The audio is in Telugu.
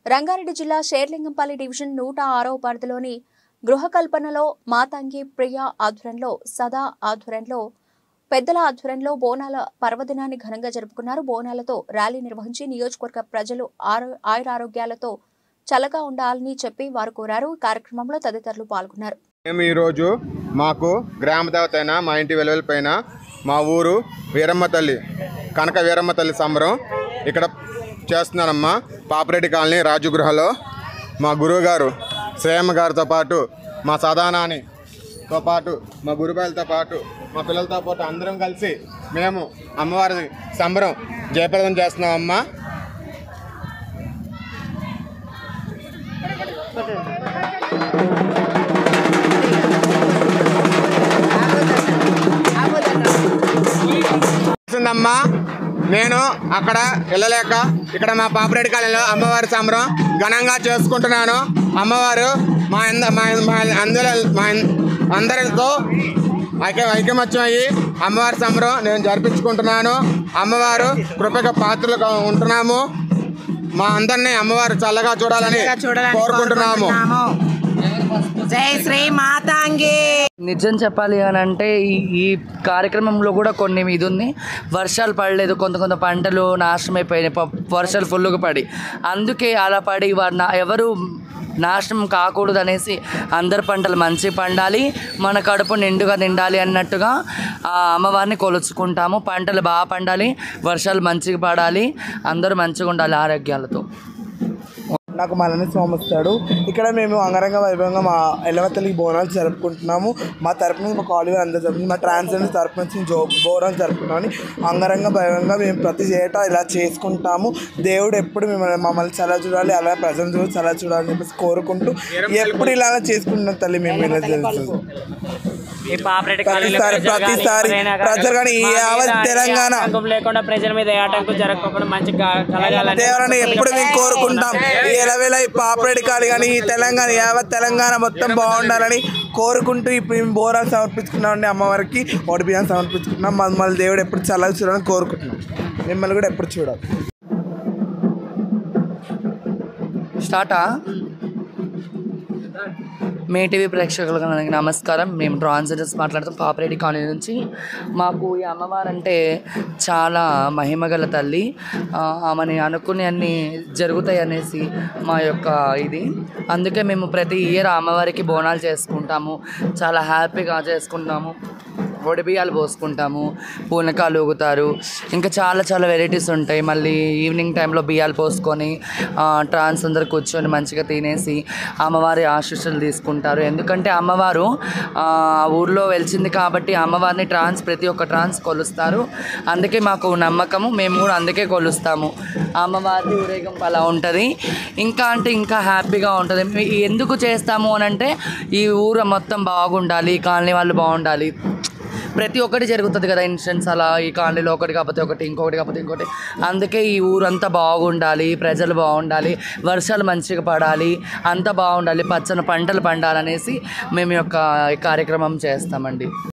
రంగారెడ్డి జిల్లా షేర్లింగంపల్లి డివిజన్ నూట ఆరో పరిధిలోని గృహకల్పనలో మాతంగి ప్రియ ఆధ్వర్యంలో సదా ఆధ్వర్యంలో పెద్దల ఆధ్వర్యంలో బోనాల పర్వదినాన్ని ఘనంగా జరుపుకున్నారు బోనాలతో ర్యాలీ నిర్వహించి నియోజకవర్గ ప్రజలు ఆరో ఆయురారోగ్యాలతో చల్లగా ఉండాలని చెప్పి వారు కోరారు ఈ కార్యక్రమంలో తదితరులు పాల్గొన్నారు మేము ఈరోజు మాకు గ్రామ దేవత అయిన మా ఇంటి వెలువల పైన మా ఊరు వీరమ్మ తల్లి కనక వీరమ్మ తల్లి సంబరం ఇక్కడ చేస్తున్నానమ్మా పాపిరెడ్డి కాలనీ రాజగృహలో మా గురువు గారు శ్రేయమ్మ గారితో పాటు మా సదానానితో పాటు మా గురుబాయిలతో పాటు మా పిల్లలతో పాటు అందరం కలిసి మేము అమ్మవారి సంబరం జయప్రదం చేస్తున్నామమ్మా వచ్చిందమ్మా నేను అక్కడ వెళ్ళలేక ఇక్కడ మా పాపిరెడ్డి కాలనీలో అమ్మవారి సంబరం ఘనంగా చేసుకుంటున్నాను అమ్మవారు మా అంద మా మా అందరూ మా అందరితో ఐక్య ఐకమత్యం అయ్యి అమ్మవారి సంబరం నేను జరిపించుకుంటున్నాను అమ్మవారు కృపక పాత్రలు ఉంటున్నాము మా అందరినీ అమ్మవారు చల్లగా చూడాలని కోరుకుంటున్నాము జై శ్రీ మాతాంగి నిజం చెప్పాలి అని అంటే ఈ ఈ కార్యక్రమంలో కూడా కొన్ని ఇది ఉంది వర్షాలు పడలేదు కొంత కొంత పంటలు నాశనం అయిపోయినాయి ప- వర్షాలు ఫుల్గా పడి అందుకే అలా పడి వారు నా- ఎవరు నాశనం కాకూడదు అనేసి అందరి పంటలు మంచి పండాలి మన కడుపు నిండుగా నిండాలి అన్నట్టుగా ఆ అమ్మవారిని కొలుచుకుంటాము పంటలు బాగా పండాలి వర్షాలు మంచిగా పడాలి అందరూ మంచిగా ఉండాలి ఆరోగ్యాలతో నాకు మలని స్వామి వస్తాడు ఇక్కడ మేము అంగరంగ వైభవంగా మా ఎల్లవతల్లి బోనాలు జరుపుకుంటున్నాము మా తరపు నుంచి మా కాలేజీ అందరూ జరుపుకుంటాం మా ట్రాన్స్జెండర్ తరపు నుంచి జో బోనాలు జరుపుకుంటామని అంగరంగ వైభవంగా మేము ప్రతి ఏటా ఇలా చేసుకుంటాము దేవుడు ఎప్పుడు మిమ్మల్ని మమ్మల్ని చల్ల చూడాలి అలా ప్రజలు చూడాలి చల్ల చూడాలని చెప్పేసి కోరుకుంటూ ఎప్పుడు ఇలా చేసుకుంటున్నాం తల్లి మేము ఇలా చేస్తుంది ఈ పాపరెడ్డి కాలనీలో ప్రతిసారి ప్రజలు కానీ ప్రతిసారి ఎవరైనా కానీ ప్రజలు కానీ ఈ మా మీద యావత్ ఏ తెలంగాణ ఆటంకం లేకుండా ప్రజల మీద ఏ ఆటంకం జరగకుండా మంచి కలగాలని దేవరని ఎప్పుడు మేము కోరుకుంటాం ఈ ఎలవేళ ఈ పాపరెడ్డి కాలి కానీ ఈ తెలంగాణ యావత్ తెలంగాణ మొత్తం బాగుండాలని కోరుకుంటూ ఇప్పుడు మేము బోరాలు సమర్పించుకున్నాం అమ్మవారికి ఓడి బియ్యం సమర్పించుకున్నాం మమ్మల్ని దేవుడు ఎప్పుడు చల్లగా చూడాలని కోరుకుంటున్నాం మిమ్మల్ని కూడా ఎప్పుడు చూడాలి స్టార్టా మే టీవీ ప్రేక్షకులకు అందరికీ నమస్కారం మేము ట్రాన్స్జెండర్స్ మాట్లాడుతాం పాపరెడ్డి కాలనీ నుంచి మాకు ఈ అమ్మవారు అంటే చాలా మహిమగల తల్లి ఆ, ఆమెని అనుకుని అన్ని జరుగుతాయి అనేసి మా యొక్క ఇది అందుకే మేము ప్రతి ఇయర్ అమ్మవారికి బోనాలు చేసుకుంటాము చాలా హ్యాపీగా చేసుకుంటాము ఒడి బియ్యాలు పోసుకుంటాము పూనకాలు ఊగుతారు ఇంకా చాలా చాలా వెరైటీస్ ఉంటాయి మళ్ళీ ఈవినింగ్ టైంలో బియ్యాలు పోసుకొని ఆ, ట్రాన్స్ అందరు కూర్చొని మంచిగా తినేసి అమ్మవారి ఆశీస్సులు తీసుకుంటారు ఎందుకంటే అమ్మవారు ఆ ఊర్లో వెలిచింది కాబట్టి అమ్మవారిని ట్రాన్స్ ప్రతి ఒక్క ట్రాన్స్ కొలుస్తారు అందుకే మాకు నమ్మకము మేము కూడా అందుకే కొలుస్తాము అమ్మవారి ఊరేగింపు అలా ఉంటుంది ఇంకా అంటే ఇంకా హ్యాపీగా ఉంటుంది మీ- ఎందుకు చేస్తాము అని అంటే ఈ ఊరు మొత్తం బాగుండాలి ఈ కాలనీ వాళ్ళు బాగుండాలి ప్రతి ఒక్కటి జరుగుతుంది కదా ఇన్సిడెంట్స్ అలా ఈ కాలనీలో ఒకటి కాకపోతే ఒకటి ఇంకొకటి కాకపోతే ఇంకోటి అందుకే ఈ ఊరంతా బాగుండాలి ప్రజలు బాగుండాలి వర్షాలు మంచిగా పడాలి అంతా బాగుండాలి పచ్చని పంటలు పండాలనేసి మేము ఈ యొక్క ఈ కార్యక్రమం చేస్తామండి